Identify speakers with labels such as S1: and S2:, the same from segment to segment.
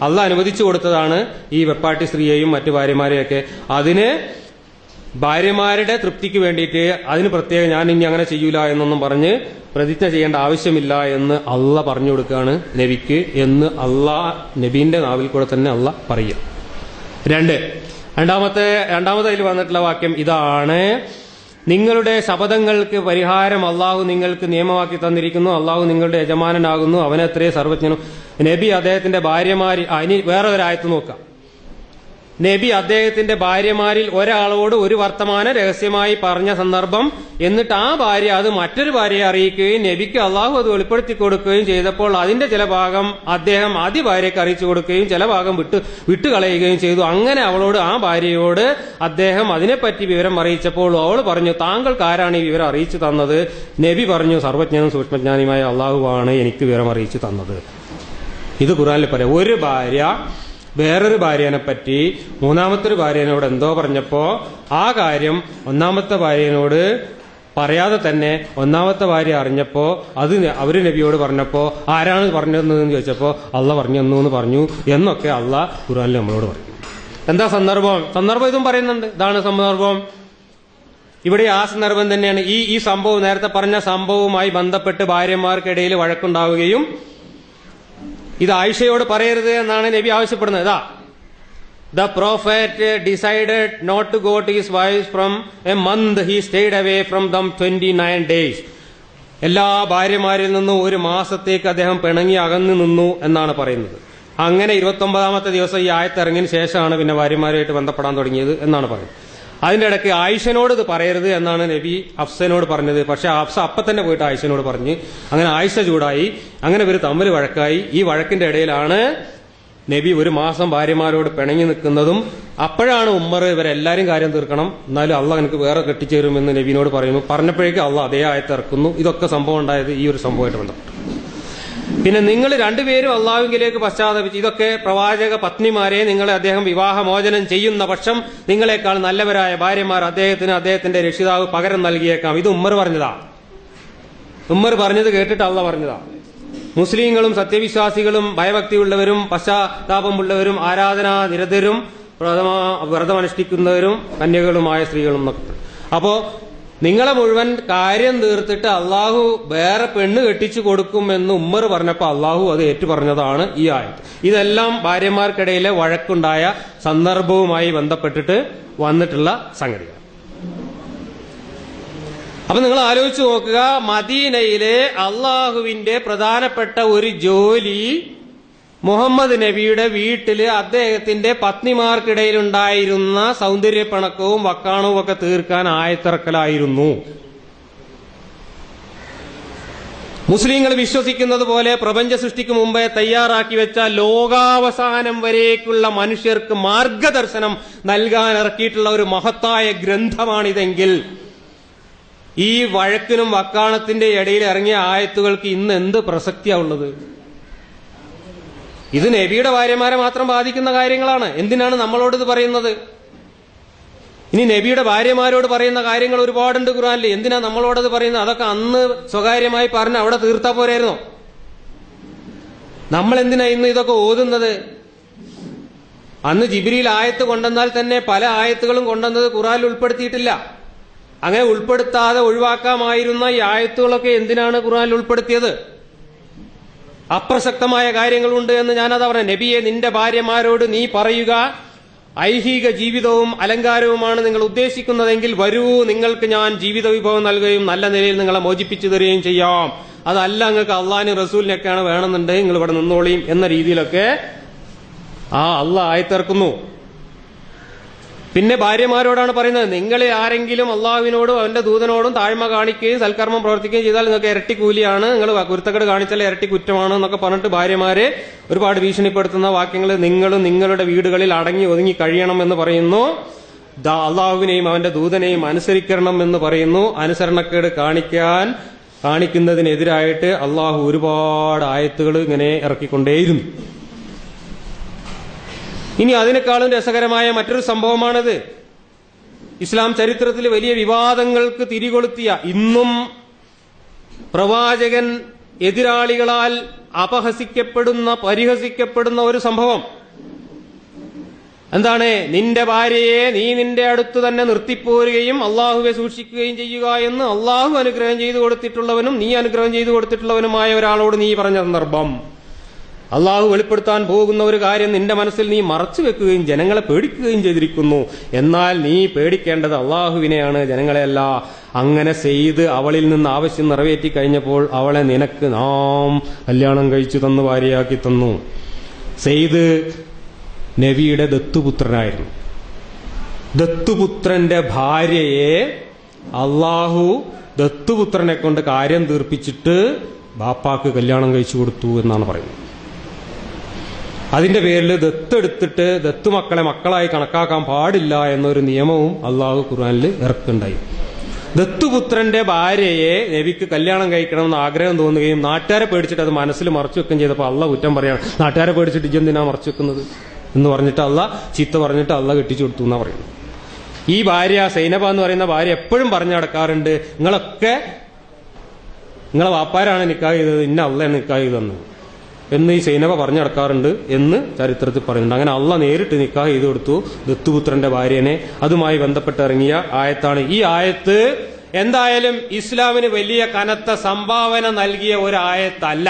S1: അല്ല അനുവദിച്ചു കൊടുത്തതാണ് ഈ വെപ്പാട്ടി സ്ത്രീയെയും മറ്റു ഭാര്യമാരെയൊക്കെ അതിന് ഭാര്യമാരുടെ തൃപ്തിക്ക് വേണ്ടിയിട്ട് അതിന് പ്രത്യേകം ഞാൻ ഇനി അങ്ങനെ ചെയ്യൂല എന്നൊന്നും പറഞ്ഞ് പ്രതിജ്ഞ ചെയ്യേണ്ട ആവശ്യമില്ല എന്ന് അല്ല പറഞ്ഞു കൊടുക്കുകയാണ് നബിക്ക് എന്ന് അള്ളാ നബീന്റെ നാവിൽ കൂടെ തന്നെ അല്ല പറയുക രണ്ട് രണ്ടാമത്തെ രണ്ടാമത്തെ അതിൽ വന്നിട്ടുള്ള വാക്യം ഇതാണ് നിങ്ങളുടെ ശപഥങ്ങൾക്ക് പരിഹാരം അള്ളാഹു നിങ്ങൾക്ക് നിയമമാക്കി തന്നിരിക്കുന്നു അള്ളാഹു നിങ്ങളുടെ യജമാനനാകുന്നു അവനത്രേ സർവജ്ഞനും നബി അദ്ദേഹത്തിന്റെ ഭാര്യമാരിൽ ആ, ഇനി വേറെ ഒരായത്ത് നോക്കാം നബി അദ്ദേഹത്തിന്റെ ഭാര്യമാരിൽ ഒരാളോട് ഒരു വർത്തമാനം രഹസ്യമായി പറഞ്ഞ സന്ദർഭം എന്നിട്ട് ആ ഭാര്യ അത് മറ്റൊരു ഭാര്യയെ അറിയിക്കുകയും നബിക്ക് അള്ളാഹു അത് വെളിപ്പെടുത്തി കൊടുക്കുകയും ചെയ്തപ്പോൾ അതിന്റെ ചില ഭാഗം അദ്ദേഹം ആദ്യ ഭാര്യയ്ക്ക് അറിയിച്ചു കൊടുക്കുകയും ചില ഭാഗം വിട്ട് വിട്ടുകളയുകയും ചെയ്തു അങ്ങനെ അവളോട് ആ ഭാര്യയോട് അദ്ദേഹം അതിനെപ്പറ്റി വിവരം അറിയിച്ചപ്പോൾ അവൾ പറഞ്ഞു താങ്കൾക്ക് ആരാണ് ഈ വിവരം അറിയിച്ചു തന്നത് നബി പറഞ്ഞു സർവജ്ഞനും സൂക്ഷ്മജ്ഞാനിയുമായ അള്ളാഹുവാണ് എനിക്ക് വിവരം അറിയിച്ചു തന്നത് ഇത് ഖുറാനിൽ പറയാം ഒരു ഭാര്യ വേറൊരു ഭാര്യനെ പറ്റി മൂന്നാമത്തെ ഒരു ഭാര്യനോട് എന്തോ പറഞ്ഞപ്പോ ആ കാര്യം ഒന്നാമത്തെ ഭാര്യനോട് പറയാതെ തന്നെ ഒന്നാമത്തെ ഭാര്യ അറിഞ്ഞപ്പോ അത് ന- അവര് നബിയോട് പറഞ്ഞപ്പോ ആരാണ് പറഞ്ഞതെന്ന് ചോദിച്ചപ്പോ അള്ള പറഞ്ഞു തന്നു എന്ന് പറഞ്ഞു എന്നൊക്കെ അള്ള ഖുറാനിൽ നമ്മളോട് പറഞ്ഞു എന്താ സന്ദർഭം സന്ദർഭം ഇതും പറയുന്നുണ്ട് ഇതാണ് സന്ദർഭം ഇവിടെ ആ സന്ദർഭം തന്നെയാണ് ഈ ഈ സംഭവം നേരത്തെ പറഞ്ഞ സംഭവവുമായി ബന്ധപ്പെട്ട് ഭാര്യമാർക്കിടയിൽ വഴക്കുണ്ടാവുകയും ഇത് ആയിഷയോട് പറയരുത് എന്നാണ് നബി ആവശ്യപ്പെടുന്നത് ഇതാ the prophet decided not to go to his wife from a month he stayed away from them twenty nine days എല്ലാ ഭാര്യമാരിൽ നിന്നും ഒരു മാസത്തേക്ക് അദ്ദേഹം പിണങ്ങി അകന്നു നിന്നു എന്നാണ് പറയുന്നത് അങ്ങനെ ഇരുപത്തി ഒമ്പതാമത്തെ ദിവസം ഈ ആയത്തിറങ്ങിയതിന് ശേഷമാണ് പിന്നെ ഭാര്യമാരുമായിട്ട് ബന്ധപ്പെടാൻ തുടങ്ങിയത് എന്നാണ് പറയുന്നത് അതിന്റെ ഇടയ്ക്ക് ആയിഷനോട് ഇത് പറയരുത് എന്നാണ് നബി അഫ്സനോട് പറഞ്ഞത് പക്ഷെ അഫ്സ അപ്പൊ തന്നെ പോയിട്ട് ആയിഷനോട് പറഞ്ഞ് അങ്ങനെ ആയിഷ ചൂടായി അങ്ങനെ ഇവർ തമ്മിൽ വഴക്കായി ഈ വഴക്കിന്റെ ഇടയിലാണ് നബി ഒരു മാസം ഭാര്യമാരോട് പിണങ്ങി നിൽക്കുന്നതും അപ്പോഴാണ് ഉമ്മർ ഇവരെല്ലാരും കാര്യം തീർക്കണം എന്നാലും അള്ള എനിക്ക് വേറെ കെട്ടിച്ചേരുമെന്ന് നബീനോട് പറയുന്നു പറഞ്ഞപ്പോഴേക്കും അള്ള അതേ ആയത്ത് ഇറക്കുന്നു ഇതൊക്കെ സംഭവം ഉണ്ടായത് ഈ ഒരു സംഭവമായിട്ട് ബന്ധപ്പെട്ടു പിന്നെ നിങ്ങൾ രണ്ടുപേരും അള്ളാഹുവിലേക്ക് പശ്ചാത്തപിച്ച് ഇതൊക്കെ പ്രവാചക പത്നിമാരെ നിങ്ങളെ അദ്ദേഹം വിവാഹമോചനം ചെയ്യുന്ന പക്ഷം നിങ്ങളെക്കാൾ നല്ലവരായ ഭാര്യമാർ അദ്ദേഹത്തിന് അദ്ദേഹത്തിന്റെ രക്ഷിതാവ് പകരം നൽകിയേക്കാം ഇത് ഉമ്മർ പറഞ്ഞതാ ഉമ്മർ പറഞ്ഞത് കേട്ടിട്ട് അള്ള പറഞ്ഞതാ മുസ്ലിങ്ങളും സത്യവിശ്വാസികളും ഭയഭക്തിയുള്ളവരും പശ്ചാത്താപമുള്ളവരും ആരാധനാ നിരതരും വ്രതമാ- വ്രതമനുഷ്ഠിക്കുന്നവരും കന്യകളുമായ സ്ത്രീകളും എന്നൊക്കെ അപ്പോ നിങ്ങളെ മുഴുവൻ കാര്യം തീർത്തിട്ട് അള്ളാഹു വേറെ പെണ്ണ് കെട്ടിച്ചു കൊടുക്കുമെന്ന് ഉമ്മർ പറഞ്ഞപ്പോ അള്ളാഹു അത് ഏറ്റു പറഞ്ഞതാണ് ഈ ആയത്ത് ഇതെല്ലാം ഭാര്യമാർക്കിടയിലെ വഴക്കുണ്ടായ സന്ദർഭവുമായി ബന്ധപ്പെട്ടിട്ട് വന്നിട്ടുള്ള സംഗതികൾ അപ്പൊ നിങ്ങൾ ആലോചിച്ച് നോക്കുക മദീനയിലെ അള്ളാഹുവിന്റെ പ്രധാനപ്പെട്ട ഒരു ജോലി മുഹമ്മദ് നബിയുടെ വീട്ടില് അദ്ദേഹത്തിന്റെ പത്നിമാർക്കിടയിൽ ഉണ്ടായിരുന്ന സൗന്ദര്യപ്പിണക്കവും വക്കാണവും ഒക്കെ തീർക്കാൻ ആയത്തിറക്കലായിരുന്നു മുസ്ലിങ്ങൾ വിശ്വസിക്കുന്നത് പോലെ പ്രപഞ്ച സൃഷ്ടിക്ക് മുമ്പേ തയ്യാറാക്കി വെച്ച ലോകാവസാനം വരേക്കുള്ള മനുഷ്യർക്ക് മാർഗദർശനം നൽകാൻ ഇറക്കിയിട്ടുള്ള ഒരു മഹത്തായ ഗ്രന്ഥമാണിതെങ്കിൽ ഈ വഴക്കിനും വക്കാണത്തിന്റെ ഇടയിൽ ഇറങ്ങിയ ആയത്തുകൾക്ക് ഇന്ന് എന്ത് പ്രസക്തിയാ ഉള്ളത് ഇത് നബിയുടെ ഭാര്യമാരെ മാത്രം ബാധിക്കുന്ന കാര്യങ്ങളാണ് എന്തിനാണ് നമ്മളോട് ഇത് പറയുന്നത് ഇനി നബിയുടെ ഭാര്യമാരോട് പറയുന്ന കാര്യങ്ങൾ ഒരുപാടുണ്ട് ഖുറാനിൽ എന്തിനാ നമ്മളോടത് പറയുന്നത് അതൊക്കെ അന്ന് സ്വകാര്യമായി പറഞ്ഞ് അവിടെ തീർത്താ പോരായിരുന്നോ നമ്മൾ എന്തിനാ ഇന്ന് ഇതൊക്കെ ഓതുന്നത് അന്ന് ജിബിരിയിൽ ആയത്ത് കൊണ്ടെന്നാൽ തന്നെ പല ആയത്തുകളും കൊണ്ടുവന്നത് ഖുറാനിൽ ഉൾപ്പെടുത്തിയിട്ടില്ല അങ്ങനെ ഉൾപ്പെടുത്താതെ ഒഴിവാക്കാമായിരുന്ന ഈ ആയത്തുകളൊക്കെ എന്തിനാണ് ഖുറാനിൽ ഉൾപ്പെടുത്തിയത് അപ്രസക്തമായ കാര്യങ്ങളുണ്ട് എന്ന് ഞാനതാ പറഞ്ഞ നബിയെ നിന്റെ ഭാര്യമാരോട് നീ പറയുക ഐഹിക ജീവിതവും അലങ്കാരവുമാണ് നിങ്ങൾ ഉദ്ദേശിക്കുന്നതെങ്കിൽ വരൂ നിങ്ങൾക്ക് ഞാൻ ജീവിത വിഭവം നൽകുകയും നല്ല നിലയിൽ നിങ്ങളെ മോചിപ്പിച്ചു തരികയും ചെയ്യാം അതല്ല നിങ്ങൾക്ക് അള്ളാഹിനും റസൂലിനൊക്കെയാണ് വേണമെന്നുണ്ടെങ്കിൽ നിങ്ങൾ ഇവിടെ നിന്നോളിയും എന്ന രീതിയിലൊക്കെ ആ അള്ള ആയത്തിറക്കുന്നു പിന്നെ ഭാര്യമാരോടാണ് പറയുന്നത് നിങ്ങളെ ആരെങ്കിലും അള്ളാഹുവിനോടും അവന്റെ ദൂതനോടും താഴ്മ കാണിക്കുകയും സൽക്കർമ്മം പ്രവർത്തിക്കുകയും ചെയ്താൽ നിങ്ങൾക്ക് ഇരട്ടി കൂലിയാണ് നിങ്ങൾ കുരുത്തക്കേട് കാണിച്ചാൽ ഇരട്ടി കുറ്റമാണ് എന്നൊക്കെ പറഞ്ഞിട്ട് ഭാര്യമാരെ ഒരുപാട് ഭീഷണിപ്പെടുത്തുന്ന വാക്യങ്ങൾ നിങ്ങളും നിങ്ങളുടെ വീടുകളിൽ അടങ്ങി ഒതുങ്ങി കഴിയണം എന്ന് പറയുന്നു ദാ അള്ളാഹുവിനെയും അവന്റെ ദൂതനെയും അനുസരിക്കണം എന്ന് പറയുന്നു അനുസരണക്കേട് കാണിക്കാൻ കാണിക്കുന്നതിനെതിരായിട്ട് അള്ളാഹു ഒരുപാട് ആയത്തുകൾ ഇങ്ങനെ ഇറക്കിക്കൊണ്ടേയിരുന്നു ഇനി അതിനേക്കാളും രസകരമായ മറ്റൊരു സംഭവമാണിത് ഇസ്ലാം ചരിത്രത്തിൽ വലിയ വിവാദങ്ങൾക്ക് തിരികൊളുത്തിയ ഇന്നും പ്രവാചകൻ എതിരാളികളാൽ അപഹസിക്കപ്പെടുന്ന പരിഹസിക്കപ്പെടുന്ന ഒരു സംഭവം എന്താണ് നിന്റെ ഭാര്യയെ നീ നിന്റെ അടുത്ത് തന്നെ നിർത്തിപ്പോരുകയും അള്ളാഹുവെ സൂക്ഷിക്കുകയും ചെയ്യുക എന്ന് അള്ളാഹു അനുഗ്രഹം ചെയ്തു കൊടുത്തിട്ടുള്ളവനും നീ അനുഗ്രഹം ചെയ്തു കൊടുത്തിട്ടുള്ളവനുമായ ഒരാളോട് നീ പറഞ്ഞ സന്ദർഭം അള്ളാഹു വെളിപ്പെടുത്താൻ പോകുന്ന ഒരു കാര്യം നിന്റെ മനസ്സിൽ നീ മറച്ചു വെക്കുകയും ജനങ്ങളെ പേടിക്കുകയും ചെയ്തിരിക്കുന്നു എന്നാൽ നീ പേടിക്കേണ്ടത് അള്ളാഹുവിനെയാണ് ജനങ്ങളെയല്ല അങ്ങനെ ചെയ്ത് അവളിൽ നിന്ന് ആവശ്യം നിറവേറ്റി കഴിഞ്ഞപ്പോൾ അവളെ നിനക്ക് നാം കല്യാണം കഴിച്ചു തന്നു ഭാര്യയാക്കി തന്നു സെയ്ത് നബിയുടെ ദത്തുപുത്രനായിരുന്നു ദത്തുപുത്രന്റെ ഭാര്യയെ അള്ളാഹു ദത്തുപുത്രനെ കൊണ്ട് കാര്യം തീർപ്പിച്ചിട്ട് ബാപ്പാക്ക് കല്യാണം കഴിച്ചു കൊടുത്തു എന്നാണ് പറയുന്നത് അതിന്റെ പേരിൽ ദത്തെടുത്തിട്ട് ദത്തുമക്കളെ മക്കളായി കണക്കാക്കാൻ പാടില്ല എന്നൊരു നിയമവും അള്ളാഹു ഖുർആനിൽ ഇറക്കുണ്ടായി ദത്തുപുത്രന്റെ ഭാര്യയെ നബിക്ക് കല്യാണം കഴിക്കണമെന്ന് ആഗ്രഹം തോന്നുകയും നാട്ടുകാരെ പേടിച്ചിട്ട് അത് മനസ്സിൽ മറച്ചു വെക്കുകയും ചെയ്തപ്പോൾ അള്ള കുറ്റം പറയാണ് നാട്ടുകാരെ പേടിച്ചിട്ട് ഇജെന്തിനാ മറച്ചു വെക്കുന്നത് എന്ന് പറഞ്ഞിട്ട് അള്ള ചീത്ത പറഞ്ഞിട്ട് അള്ള കെട്ടിച്ചു കൊടുത്തു എന്നാ പറയുന്നത് ഈ ഭാര്യ സൈനബ എന്ന് പറയുന്ന ഭാര്യ എപ്പോഴും പറഞ്ഞു നടക്കാറുണ്ട് നിങ്ങളൊക്കെ നിങ്ങളെ വാപ്പാരാണ് നിക്കാഹ് ചെയ്തത് ഇന്ന അള്ളയാണ് നിക്കാഹ് ചെയ്തതെന്ന് എന്ന് ഈ സൈനബ പറഞ്ഞു നടക്കാറുണ്ട് എന്ന് ചരിത്രത്തിൽ പറയുന്നുണ്ട് അങ്ങനെ അള്ള നേരിട്ട് നിക്കാഹ് ചെയ്തു കൊടുത്തു ദത്തുപുത്രന്റെ ഭാര്യനെ അതുമായി ബന്ധപ്പെട്ട് ഇറങ്ങിയ ആയത്താണ് ഈ ആയത്ത് എന്തായാലും ഇസ്ലാമിന് വലിയ കനത്ത സംഭാവന നൽകിയ ഒരു ആയത്തല്ല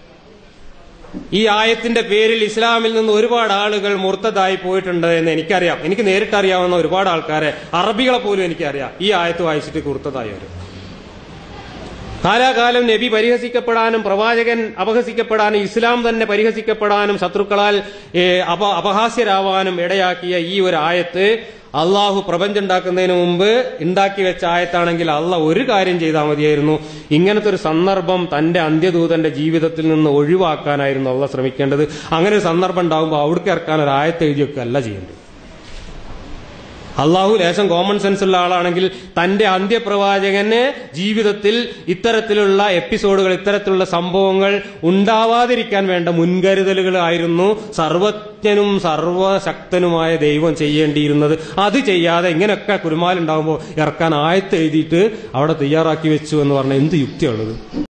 S1: ഈ ആയത്തിന്റെ പേരിൽ ഇസ്ലാമിൽ നിന്ന് ഒരുപാട് ആളുകൾ മുർത്തതായി പോയിട്ടുണ്ട് എന്ന് എനിക്കറിയാം എനിക്ക് നേരിട്ട് അറിയാവുന്ന ഒരുപാട് ആൾക്കാരെ അറബികളെ പോലും എനിക്കറിയാം ഈ ആയത്ത് വായിച്ചിട്ട് കുർത്തതായവർ കാലാകാലം നബി പരിഹസിക്കപ്പെടാനും പ്രവാചകൻ അപഹസിക്കപ്പെടാനും ഇസ്ലാം തന്നെ പരിഹസിക്കപ്പെടാനും ശത്രുക്കളാൽ ഏ, അപ അപഹാസ്യരാവാനും ഇടയാക്കിയ ഈ ഒരു ആയത്ത് അള്ളാഹു പ്രപഞ്ചം ഉണ്ടാക്കുന്നതിന് മുമ്പ് ഉണ്ടാക്കി വെച്ച ആയത്താണെങ്കിൽ അള്ള ഒരു കാര്യം ചെയ്താൽ മതിയായിരുന്നു ഇങ്ങനത്തെ ഒരു സന്ദർഭം തന്റെ അന്ത്യദൂതന്റെ ജീവിതത്തിൽ നിന്ന് ഒഴിവാക്കാനായിരുന്നു അള്ള ശ്രമിക്കേണ്ടത് അങ്ങനെ ഒരു സന്ദർഭം ഉണ്ടാകുമ്പോൾ അവിടേക്ക് ഇറക്കാൻ ഒരു ആയത്ത് എഴുതിയൊക്കെ അല്ല ചെയ്യേണ്ടത് അള്ളാഹു ലേശം കോമൺ സെൻസ് ഉള്ള ആളാണെങ്കിൽ തന്റെ അന്ത്യപ്രവാചകന് ജീവിതത്തിൽ ഇത്തരത്തിലുള്ള എപ്പിസോഡുകൾ ഇത്തരത്തിലുള്ള സംഭവങ്ങൾ ഉണ്ടാവാതിരിക്കാൻ വേണ്ട മുൻകരുതലുകളായിരുന്നു സർവജ്ഞനും സർവശക്തനുമായ ദൈവം ചെയ്യേണ്ടിയിരുന്നത് അത് ചെയ്യാതെ ഇങ്ങനെയൊക്കെ കുരുമാലുണ്ടാകുമ്പോൾ ഇറക്കാൻ ആയത്ത് എഴുതിയിട്ട് അവിടെ തയ്യാറാക്കി വെച്ചു എന്ന് പറഞ്ഞാൽ എന്ത് യുക്തിയുള്ളത്